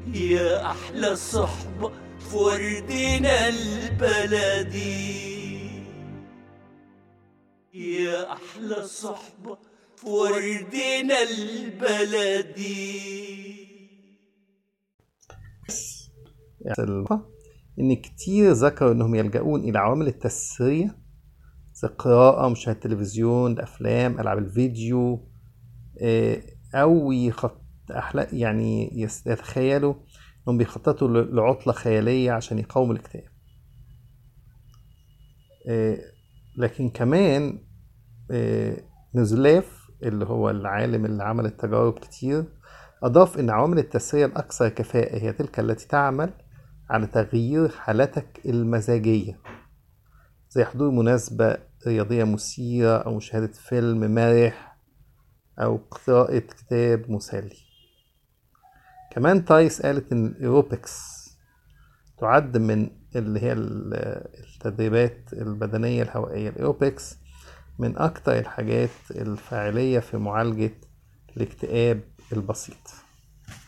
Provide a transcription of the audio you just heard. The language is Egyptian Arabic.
يا أحلى صحبة في وردنا البلدي يا أحلى صحبة في وردنا البلدي يعني إن كتير ذكروا إنهم يلجؤون إلى عوامل التسرية زي القراءة مشاهدة التلفزيون الأفلام ألعاب الفيديو آه، أو يخط أحلى يعني يس- يتخيلوا إنهم بيخططوا ل- لعطلة خيالية عشان يقاوموا الاكتئاب آه، لكن كمان آه، نزلاف اللي هو العالم اللي عمل التجارب كتير أضاف إن عوامل التسرية الأكثر كفاءة هي تلك التي تعمل على تغيير حالتك المزاجية زي حضور مناسبة رياضية مثيرة أو مشاهدة فيلم مرح أو قراءة كتاب مسلي كمان تايس قالت إن الإيروبكس تعد من اللي هي ال- التدريبات البدنية الهوائية الإيروبكس من أكتر الحاجات الفاعلية في معالجة الاكتئاب البسيط